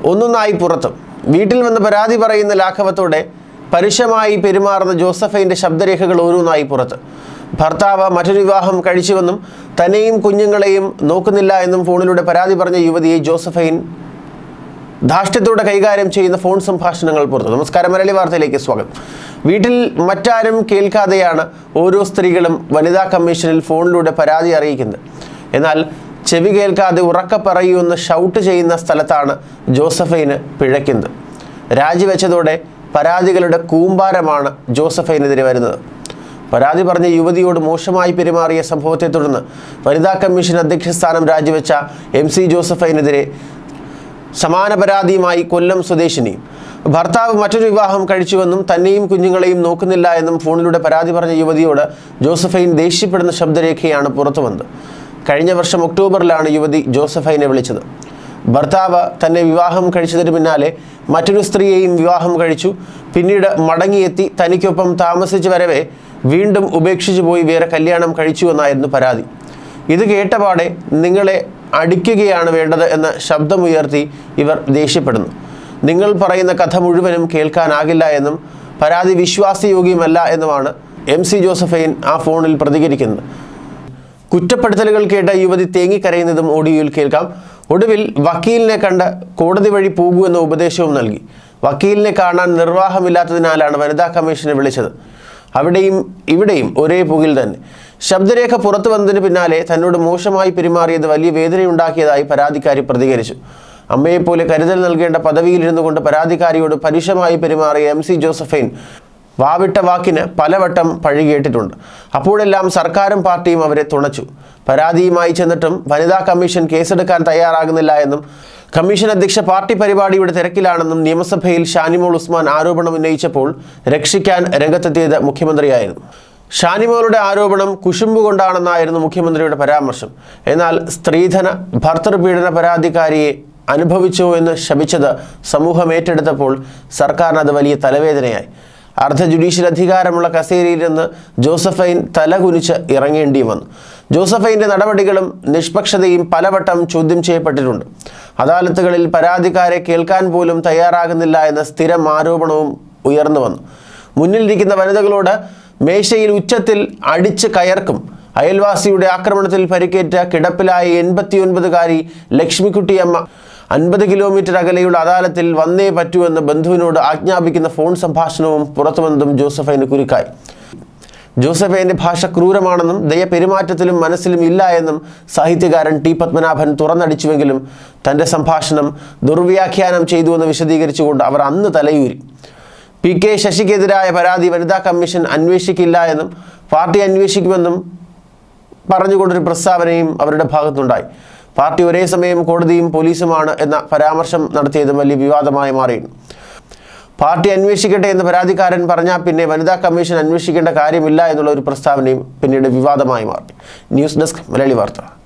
ഒന്നൊന്നായി പുറത്തും വീട്ടിൽ വന്ന് പരാതി പറയുന്ന ലാഘവത്തോടെ പരുഷമായി പെരുമാറുന്ന ജോസഫൈൻ്റെ ശബ്ദരേഖകൾ ഓരോന്നായി പുറത്ത് ഭർത്താവ് മറ്റൊരു വിവാഹം കഴിച്ചുവെന്നും തന്നെയും കുഞ്ഞുങ്ങളെയും നോക്കുന്നില്ല എന്നും ഫോണിലൂടെ പരാതി പറഞ്ഞ യുവതിയെ ജോസഫൈൻ ധാർഷ്ട്യത്തോടെ കൈകാര്യം ചെയ്യുന്ന ഫോൺ സംഭാഷണങ്ങൾ പുറത്തു നമസ്കാരം മലയാളി വാർത്തയിലേക്ക് സ്വാഗതം വീട്ടിൽ മറ്റാരും കേൾക്കാതെയാണ് ഓരോ സ്ത്രീകളും വനിതാ കമ്മീഷനിൽ ഫോണിലൂടെ പരാതി അറിയിക്കുന്നത് എന്നാൽ ചെവി കേൾക്കാതെ ഉറക്ക പറയൂന്ന് ഷൗട്ട് ചെയ്യുന്ന സ്ഥലത്താണ് ജോസഫൈന് പിഴയ്ക്കുന്നത് രാജിവെച്ചതോടെ പരാതികളുടെ കൂമ്പാരമാണ് ജോസഫൈനെതിരെ വരുന്നത് പരാതി പറഞ്ഞ യുവതിയോട് മോശമായി പെരുമാറിയ സംഭവത്തെ തുടർന്ന് വനിതാ കമ്മീഷൻ അധ്യക്ഷ സ്ഥാനം രാജിവെച്ച എം സി ജോസഫൈനെതിരെ സമാന പരാതിയുമായി കൊല്ലം സ്വദേശിനിയും ഭർത്താവ് മറ്റൊരു വിവാഹം കഴിച്ചുവെന്നും തന്നെയും കുഞ്ഞുങ്ങളെയും നോക്കുന്നില്ല എന്നും ഫോണിലൂടെ പരാതി പറഞ്ഞ യുവതിയോട് ജോസഫൈൻ ദേഷ്യപ്പെടുന്ന ശബ്ദരേഖയാണ് പുറത്തു വന്നത് കഴിഞ്ഞ വർഷം ഒക്ടോബറിലാണ് യുവതി ജോസഫൈനെ വിളിച്ചത് ഭർത്താവ് തന്നെ വിവാഹം കഴിച്ചതിന് പിന്നാലെ മറ്റൊരു സ്ത്രീയെയും വിവാഹം കഴിച്ചു പിന്നീട് മടങ്ങിയെത്തി തനിക്കൊപ്പം താമസിച്ച് വരവേ വീണ്ടും ഉപേക്ഷിച്ചു പോയി വേറെ കല്യാണം കഴിച്ചുവെന്നായിരുന്നു പരാതി ഇത് കേട്ടപാടെ നിങ്ങളെ അടിക്കുകയാണ് വേണ്ടത് എന്ന ശബ്ദമുയർത്തി ഇവർ ദേഷ്യപ്പെടുന്നു നിങ്ങൾ പറയുന്ന കഥ മുഴുവനും കേൾക്കാനാകില്ല എന്നും പരാതി വിശ്വാസയോഗ്യമല്ല എന്നുമാണ് എം സി ജോസഫൈൻ ആ ഫോണിൽ പ്രതികരിക്കുന്നത് കുറ്റപ്പെടുത്തലുകൾ കേട്ട യുവതി തേങ്ങിക്കരയുന്നതും ഓഡിയോയിൽ കേൾക്കാം ഒടുവിൽ വക്കീലിനെ കണ്ട് കോടതി വഴി പോകൂ എന്ന ഉപദേശവും നൽകി വക്കീലിനെ കാണാൻ നിർവാഹമില്ലാത്തതിനാലാണ് വനിതാ കമ്മീഷനെ വിളിച്ചത് അവിടെയും ഇവിടെയും ഒരേ പുകിൽ തന്നെ ശബ്ദരേഖ പുറത്തു വന്നതിന് പിന്നാലെ തന്നോട് മോശമായി പെരുമാറിയത് വലിയ വേദനയുണ്ടാക്കിയതായി പരാതിക്കാരി പ്രതികരിച്ചു അമ്മയെപ്പോലെ കരുതൽ നൽകേണ്ട പദവിയിലിരുന്നു കൊണ്ട് പരാതിക്കാരിയോട് പരുഷമായി പെരുമാറിയ എം സി ജോസഫൈൻ വാവിട്ട വാക്കിന് പലവട്ടം പഴി കേട്ടിട്ടുണ്ട് അപ്പോഴെല്ലാം സർക്കാരും പാർട്ടിയും അവരെ തുണച്ചു പരാതിയുമായി ചെന്നിട്ടും വനിതാ കമ്മീഷൻ കേസെടുക്കാൻ തയ്യാറാകുന്നില്ല എന്നും കമ്മീഷൻ അധ്യക്ഷ പാർട്ടി പരിപാടിയുടെ തിരക്കിലാണെന്നും നിയമസഭയിൽ ഷാനിമോൾ ഉസ്മാൻ ആരോപണം ഉന്നയിച്ചപ്പോൾ രക്ഷിക്കാൻ രംഗത്തെത്തിയത് മുഖ്യമന്ത്രിയായിരുന്നു ഷാനിമോളുടെ ആരോപണം കുശുമ്പ് കൊണ്ടാണെന്നായിരുന്നു മുഖ്യമന്ത്രിയുടെ പരാമർശം എന്നാൽ സ്ത്രീധന ഭർത്തൃപീഡന പരാതിക്കാരിയെ അനുഭവിച്ചോ എന്ന് ശപിച്ചത് സമൂഹം ഏറ്റെടുത്തപ്പോൾ സർക്കാരിന് അത് വലിയ തലവേദനയായി അർദ്ധ ജുഡീഷ്യൽ അധികാരമുള്ള കസേരയിൽ നിന്ന് ജോസഫൈൻ തലകുനിച്ച് ഇറങ്ങേണ്ടി വന്നു ജോസഫൈൻ്റെ നടപടികളും നിഷ്പക്ഷതയും പലവട്ടം ചോദ്യം ചെയ്യപ്പെട്ടിട്ടുണ്ട് അദാലത്തുകളിൽ പരാതിക്കാരെ കേൾക്കാൻ പോലും തയ്യാറാകുന്നില്ല എന്ന സ്ഥിരം ആരോപണവും ഉയർന്നു വന്നു മുന്നിലിരിക്കുന്ന വനിതകളോട് മേശയിൽ ഉച്ചത്തിൽ അടിച്ച് കയർക്കും അയൽവാസിയുടെ ആക്രമണത്തിൽ പരിക്കേറ്റ കിടപ്പിലായ എൺപത്തിയൊൻപതുകാരി ലക്ഷ്മിക്കുട്ടിയമ്മ അൻപത് കിലോമീറ്റർ അകലെയുള്ള അദാലത്തിൽ വന്നേ പറ്റൂവെന്ന് ബന്ധുവിനോട് ആജ്ഞാപിക്കുന്ന ഫോൺ സംഭാഷണവും പുറത്തു വന്നതും ജോസഫൈന് കുരുക്കായി ജോസഫൈൻ്റെ ഭാഷ ക്രൂരമാണെന്നും ദയ പെരുമാറ്റത്തിലും മനസ്സിലും ഇല്ല എന്നും സാഹിത്യകാരൻ ടി പത്മനാഭൻ തുറന്നടിച്ചുവെങ്കിലും തൻ്റെ സംഭാഷണം ദുർവ്യാഖ്യാനം ചെയ്തുവെന്ന് വിശദീകരിച്ചുകൊണ്ട് അവർ അന്ന് തലയൂരി പി കെ ശശിക്കെതിരായ പരാതി വനിതാ കമ്മീഷൻ അന്വേഷിക്കില്ല എന്നും പാർട്ടി അന്വേഷിക്കുമെന്നും പറഞ്ഞുകൊണ്ടൊരു പ്രസ്താവനയും അവരുടെ ഭാഗത്തുണ്ടായി പാർട്ടി ഒരേ സമയം കോടതിയും പോലീസുമാണ് എന്ന പരാമർശം നടത്തിയതും വലിയ വിവാദമായി മാറിയിരുന്നു പാർട്ടി അന്വേഷിക്കട്ടെ എന്ന് പരാതിക്കാരൻ പറഞ്ഞാൽ പിന്നെ വനിതാ കമ്മീഷൻ അന്വേഷിക്കേണ്ട കാര്യമില്ല എന്നുള്ള ഒരു പ്രസ്താവനയും പിന്നീട് വിവാദമായി മാറി ന്യൂസ് ഡെസ്ക് മലയാളി വാർത്ത